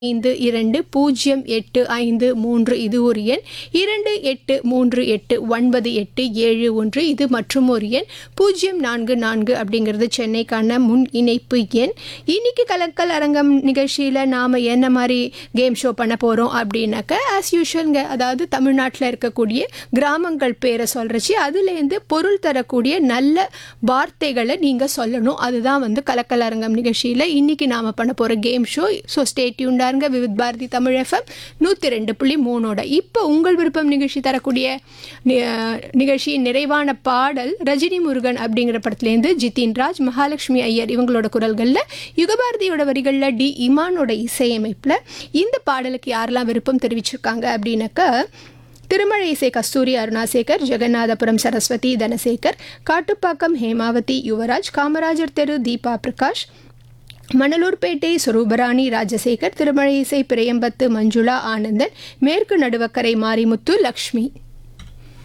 ஐந்து இரண்டு பூஜ்ஜியம் எட்டு ஐந்து மூன்று இது ஒரு எண் இரண்டு எட்டு மூன்று எட்டு ஒன்பது எட்டு ஏழு ஒன்று இது மற்றும் ஒரு எண் பூஜ்ஜியம் நான்கு நான்கு அப்படிங்கிறது சென்னைக்கான முன் இணைப்பு எண் இன்னைக்கு கலக்கல் அரங்கம் நிகழ்ச்சியில் நாம் என்ன மாதிரி கேம் ஷோ பண்ண போகிறோம் அப்படின்னாக்க ஆஸ் யூஷுவல்ங்க அதாவது தமிழ்நாட்டில் இருக்கக்கூடிய கிராமங்கள் பேரை சொல்கிறச்சி அதுலேருந்து பொருள் தரக்கூடிய நல்ல வார்த்தைகளை நீங்கள் சொல்லணும் அதுதான் வந்து கலக்கல் அரங்கம் நிகழ்ச்சியில் இன்னைக்கு நாம் பண்ண போகிற கேம் ஷோ ஸோ ஸ்டேட்யூண்டாருங்க விவித் பாரதி தமிழ் எஃப்எம் நூற்றி ரெண்டு புள்ளி மூணோட இப்போ உங்கள் விருப்பம் நிகழ்ச்சி தரக்கூடிய நி- நிகழ்ச்சியின் நிறைவான பாடல் ரஜினி முருகன் அப்படிங்கிற படத்துலேருந்து ஜிதின் ராஜ் மகாலட்சுமி ஐயர் இவங்களோட குரல்களில் யுகபாரதியோட வரிகளில் டி இமானோட இசையமைப்பில் இந்த பாடலுக்கு யாரெல்லாம் விருப்பம் தெரிவிச்சிருக்காங்க அப்படின்னாக்கா திருமழை இசை கஸ்தூரி அருணாசேகர் ஜெகநாதபுரம் சரஸ்வதி தனசேகர் காட்டுப்பாக்கம் ஹேமாவதி யுவராஜ் காமராஜர் தெரு தீபா பிரகாஷ் மணலூர்பேட்டை சுரூபராணி ராஜசேகர் திருமழை இசை பிரியம்பத்து மஞ்சுளா ஆனந்தன் மேற்கு நடுவக்கரை மாரிமுத்து லக்ஷ்மி